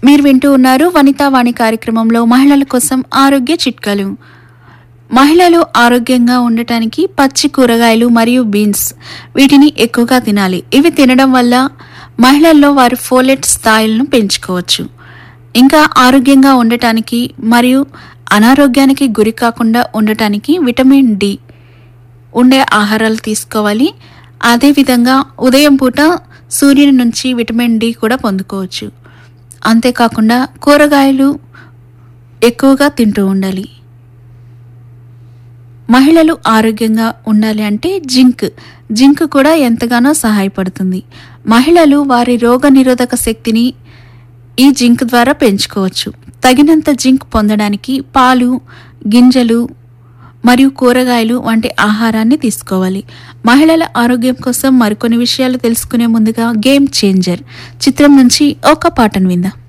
మీరు వింటూ ఉన్నారు వనితా వాణి కార్యక్రమంలో మహిళల కోసం ఆరోగ్య చిట్కాలు మహిళలు ఆరోగ్యంగా ఉండటానికి పచ్చి కూరగాయలు మరియు బీన్స్ వీటిని ఎక్కువగా తినాలి ఇవి తినడం వల్ల మహిళల్లో వారి ఫోలెట్ స్థాయిలను పెంచుకోవచ్చు ఇంకా ఆరోగ్యంగా ఉండటానికి మరియు అనారోగ్యానికి గురి కాకుండా ఉండటానికి విటమిన్ డి ఉండే ఆహారాలు తీసుకోవాలి అదేవిధంగా ఉదయం పూట సూర్యుని నుంచి విటమిన్ డి కూడా పొందుకోవచ్చు అంతేకాకుండా కూరగాయలు ఎక్కువగా తింటూ ఉండాలి మహిళలు ఆరోగ్యంగా ఉండాలి అంటే జింక్ జింక్ కూడా ఎంతగానో సహాయపడుతుంది మహిళలు వారి రోగ నిరోధక శక్తిని ఈ జింక్ ద్వారా పెంచుకోవచ్చు తగినంత జింక్ పొందడానికి పాలు గింజలు మరియు కూరగాయలు వంటి ఆహారాన్ని తీసుకోవాలి మహిళల ఆరోగ్యం కోసం మరికొన్ని విషయాలు తెలుసుకునే ముందుగా గేమ్ చేంజర్ చిత్రం నుంచి ఒక పాటను విందాం